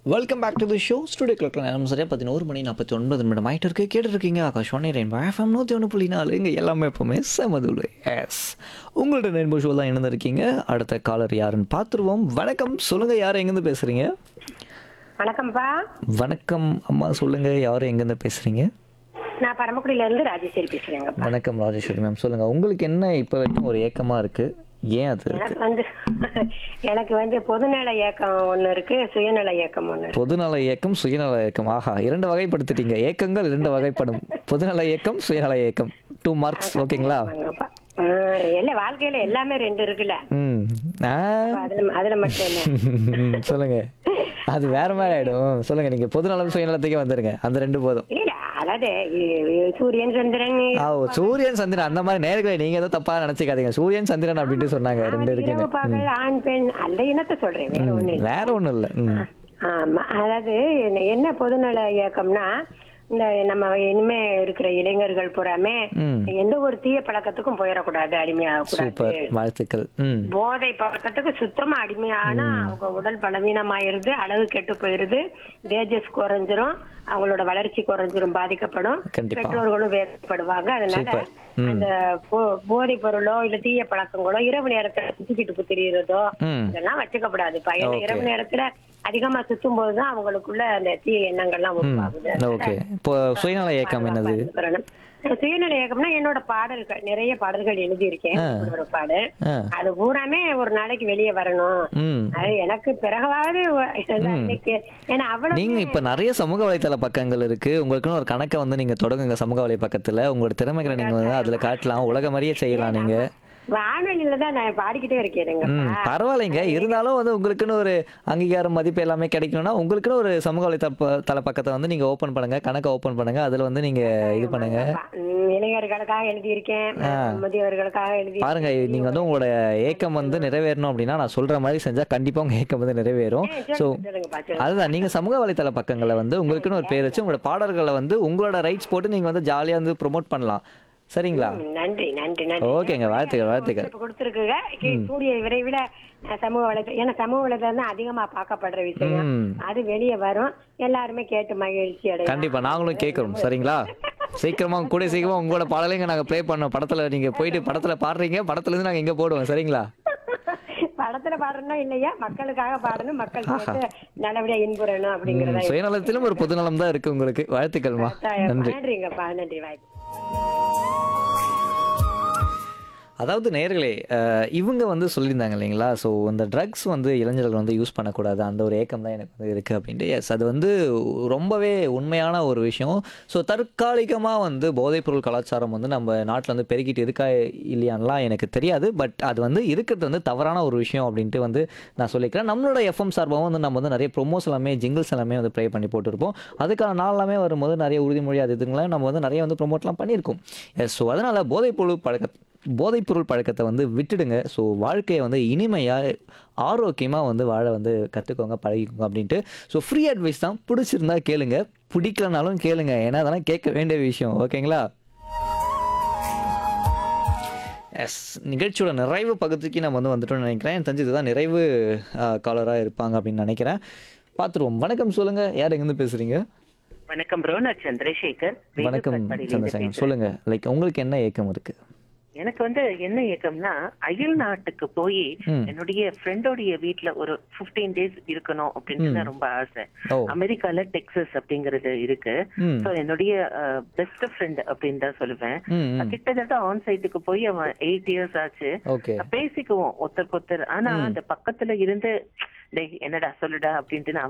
Welcome back to the show studio கிளக் நேரம் சரியாக பதினோரு மணி நாற்பத்தி ஒன்பது நிமிடம் ஆகிட்டு இருக்கு கேட்டுருக்கீங்க ஆகாஷ்வாணி ரெயின் எஃப்எம் நூற்றி ஒன்று புள்ளி நாலு இங்கே எல்லாமே எப்போவுமே செமதுளு எஸ் உங்கள்ட்ட ரெயின்போ ஷோ தான் இணைந்திருக்கீங்க அடுத்த காலர் யாருன்னு பார்த்துருவோம் வணக்கம் சொல்லுங்கள் யார் எங்கேருந்து பேசுகிறீங்க வணக்கம்ப்பா வணக்கம் அம்மா சொல்லுங்கள் யார் எங்கேருந்து பேசுகிறீங்க நான் பரமக்குடியில இருந்து ராஜேஸ்வரி பேசுறேங்கப்பா வணக்கம் ராஜேஸ்வரி மேம் சொல்லுங்கள் உங்களுக்கு என்ன இப்போ வரைக்கும் ஒரு ஏக்கமாக இருக்குது ஏன் அது இருக்கு எனக்கு வந்து எனக்கு வந்து பொதுநல இயக்கம் ஒண்ணு இருக்கு சுயநல இயக்கம் ஒண்ணு இருக்கு பொதுநல இயக்கம் சுயநல இயக்கம் ஆஹா இரண்டு வகைப்படுத்திட்டீங்க இயக்கங்கள் இரண்டு வகைப்படும் பொதுநல இயக்கம் சுயநல இயக்கம் டூ மார்க்ஸ் ஓகேங்களா ஆமாங்கப்பா. ஆ, இல்ல வாழ்க்கையில எல்லாமே ரெண்டு இருக்குல்ல ம் ஆ அப்ப அதுல அதுல மட்டும் இல்ல சொல்லுங்க அது வேற மாதிரி ஆயிடும் சொல்லுங்க நீங்க பொதுநலம் சுயநலத்துக்கே வந்துருங்க அந்த ரெண்டு போதும் இல்ல அதாவது இ- இ- சூரியன் சந்திரன் ஆ ஓ, சூரியன் சந்திரன் அந்த மாதிரி நேர்களை நீங்க ஏதோ தப்பா நினைச்சுக்காதீங்க சூரியன் சந்திரன் அப்படின்ட்டு சொன்னாங்க ரெண்டு இரவு இருக்குன்னு பகல் ஆண் பெண் அந்த இனத்தை சொல்றேன் வேற ஒண்ணு இல்ல வேற ஒண்ணும் இல்ல ம் ஆமா அதாவது என்ன- என்ன பொதுநல இயக்கம்னா இந்த நம்ம இனிமே இருக்கிற இளைஞர்கள் பூராமே ம். எந்த ஒரு தீய பழக்கத்துக்கும் போயிடக்கூடாது அடிமையாக சூப்பர் கூடாது வாழ்த்துக்கள் ம் போதை பழக்கத்துக்கு சுத்தமா அடிமையானா அவங்க உடல் பலவீனமாயிருது அழகு கெட்டு போயிருது தேஜஸ் குறைஞ்சிரும் அவங்களோட வளர்ச்சி குறைஞ்சிரும் பாதிக்கப்படும் கண்டிப்பா. பெற்றோர்களும் வேதனைப்படுவாங்க அதனால சூப்பர். ம். அந்த போ- போதைப் பொருளோ இல்ல தீய பழக்கங்களோ இரவு நேரத்துல சுத்திக்கிட்டு திரியறதோ ம் இதெல்லாம் வச்சுக்கப்படாது பையன் Okay. இரவு நேரத்துல அதிகமா சுத்தும் போதுதான் அவங்களுக்குள்ள அந்த தீய எண்ணங்கள்லாம் உருவாகுது ஓகே இப்போ சுயநல இயக்கம் என்னது சொல்லணும். சுயநல இயக்கம்னா என்னோட பாடல்கள் நிறைய பாடல்கள் எழுதியிருக்கேன் ஒரு பாடல் ஆ அது பூராமே ஒரு நாளைக்கு வெளியே வரணும் ம் அது எனக்கு பிறகாவது ஒ- இன்னைக்கு ஏன்னா அவ்வளவு நீங்க இப்ப நிறைய சமூக வலைத்தள பக்கங்கள் இருக்கு உங்களுக்குன்னு ஒரு கணக்கை வந்து நீங்க தொடங்குங்க சமூக வலை பக்கத்துல உங்களோட திறமைகளை நீங்க வந்து அதுல காட்டலாம் உலக மாதிரியே செய்யலாம் நீங்க வானொலியில தான் நான் பாடிக்கிட்டே இருக்கேனுங்க ம் பரவாயில்லைங்க இருந்தாலும் வந்து உங்களுக்குன்னு ஒரு அங்கீகாரம் மதிப்பு எல்லாமே கிடைக்கணும்னா உங்களுக்குன்னு ஒரு சமூக வலைத்தள ப- தள பக்கத்தை வந்து நீங்க ஓபன் பண்ணுங்க கணக்கை ஓபன் பண்ணுங்க அதுல வந்து நீங்க இது பண்ணுங்க ம், இளைஞர்களுக்காக எழுதியிருக்கேன் முதியவர்களுக்காக எழுதி பாருங்க நீங்க வந்து உங்களோட ஏக்கம் வந்து நிறைவேறணும் அப்படின்னா நான் சொல்ற மாதிரி செஞ்சா கண்டிப்பா உங்க ஏக்கம் வந்து நிறைவேறும் ஸோ சொல்லுங்கப்பா சொல்லுங்க. அதுதான் நீங்க சமூக வலைத்தள பக்கங்களை வந்து உங்களுக்குன்னு ஒரு பேர் வச்சு உங்களோட பாடல்களை வந்து உங்களோட ரைட்ஸ் போட்டு நீங்க வந்து ஜாலியா வந்து ப்ரோமோட் பண்ணலாம் சரிங்களா ம், நன்றி நன்றி நன்றி ஓகேங்க வாழ்த்துக்கள் வாழ்த்துக்கள் இப்ப கொடுத்திருக்குங்க கி- கூடிய விரைவில் அஹ், சமூக வலைத்தளம் ஏன்னா சமூக வலைத்தளம் தான் அதிகமா பார்க்கப்படுற விஷயம் ம் அது வெளியே வரும் எல்லாருமே கேட்டு மகிழ்ச்சி அடையும் கண்டிப்பா நாங்களும் கேட்குறோம் சரிங்களா சீக்கிரமா கூட சீக்கிரமா உங்களோட பாடலைங்க நாங்க ப்ளே பண்ணோம் படத்துல நீங்க போயிட்டு படத்துல பாடுறீங்க படத்துல இருந்து நாங்க இங்க போடுவோம் சரிங்களா படத்துல பாடணும் இல்லையா மக்களுக்காக பாடணும் மக்கள் கேட்டு நல்லபடியா இன்புறணும் ம், அப்படிங்கறத சுயநலத்திலும் ஒரு பொதுநலம் தான் இருக்கு உங்களுக்கு வாழ்த்துக்கள்மா நன்றி நன்றிங்கப்பா நன்றி வாய்ப்பு அதாவது நேர்களே இவங்க வந்து சொல்லியிருந்தாங்க இல்லைங்களா ஸோ இந்த ட்ரக்ஸ் வந்து இளைஞர்கள் வந்து யூஸ் பண்ணக்கூடாது அந்த ஒரு ஏக்கம் தான் எனக்கு வந்து இருக்குது அப்படின்ட்டு எஸ் அது வந்து ரொம்பவே உண்மையான ஒரு விஷயம் ஸோ தற்காலிகமாக வந்து போதைப்பொருள் கலாச்சாரம் வந்து நம்ம நாட்டில் வந்து பெருகிட்டு இருக்கா இல்லையான்லாம் எனக்கு தெரியாது பட் அது வந்து இருக்கிறது வந்து தவறான ஒரு விஷயம் அப்படின்ட்டு வந்து நான் சொல்லிக்கிறேன் நம்மளோட எஃப்எம் சார்பாகவும் வந்து நம்ம வந்து நிறைய ப்ரொமோஸ் எல்லாமே ஜிங்கிள்ஸ் எல்லாமே வந்து ப்ளே பண்ணி போட்டிருப்போம் அதுக்கான நாள் எல்லாமே வரும்போது நிறைய உறுதிமொழி அது இதுங்களாம் நம்ம வந்து நிறைய வந்து ப்ரொமோட்லாம் பண்ணியிருக்கோம் எஸ் ஸோ அதனால் போதைப்பொருள் பழக்க போதைப்பொருள் பழக்கத்தை வந்து விட்டுடுங்க ஸோ வாழ்க்கையை வந்து இனிமையாக ஆரோக்கியமாக வந்து வாழ வந்து கற்றுக்கோங்க பழகிக்கோங்க அப்படின்ட்டு ஸோ ஃப்ரீ அட்வைஸ் தான் பிடிச்சிருந்தா கேளுங்க பிடிக்கலனாலும் கேளுங்க ஏன்னா அதெல்லாம் கேட்க வேண்டிய விஷயம் ஓகேங்களா எஸ் நிகழ்ச்சியோட நிறைவு பகுதிக்கு நம்ம வந்து வந்துட்டோம்னு நினைக்கிறேன் எனக்கு தெரிஞ்சு இதுதான் நிறைவு காலராக இருப்பாங்க அப்படின்னு நினைக்கிறேன் பார்த்துருவோம் வணக்கம் சொல்லுங்கள் யார் எங்கேருந்து பேசுகிறீங்க வணக்கம் ப்ரோ நான் சந்திரசேகர் வேலூர் வணக்கம் காட்பாடியில இருந்து சந்திரசேகர் பேசுறேன். சொல்லுங்கள் லைக் உங்களுக்கு என்ன ஏக்கம் இருக்குது எனக்கு வந்து என்ன ஏக்கம்னா அயல் நாட்டுக்கு போய் ம். என்னுடைய ஃப்ரெண்டோடைய வீட்ல ஒரு 15 டேஸ் இருக்கணும் அப்படின்னு தான் ரொம்ப ஆசை ஓ அமெரிக்கால டெக்சஸ் அப்படிங்கிறது இருக்கு ம் சோ என்னுடைய பெஸ்ட் ஃப்ரெண்ட் அப்படின்னு தான் சொல்லுவேன் ம் ம் கிட்டத்தட்ட ஆன் சைட்டுக்கு போய் அவன் எயிட் இயர்ஸ் ஆச்சு ஓகே பேசிக்குவோம் ஒருத்தருக்கு ஒருத்தர் ஆனா அந்த பக்கத்துல இருந்து டேய் என்னடா சொல்லுடா அப்படின்ட்டு நான்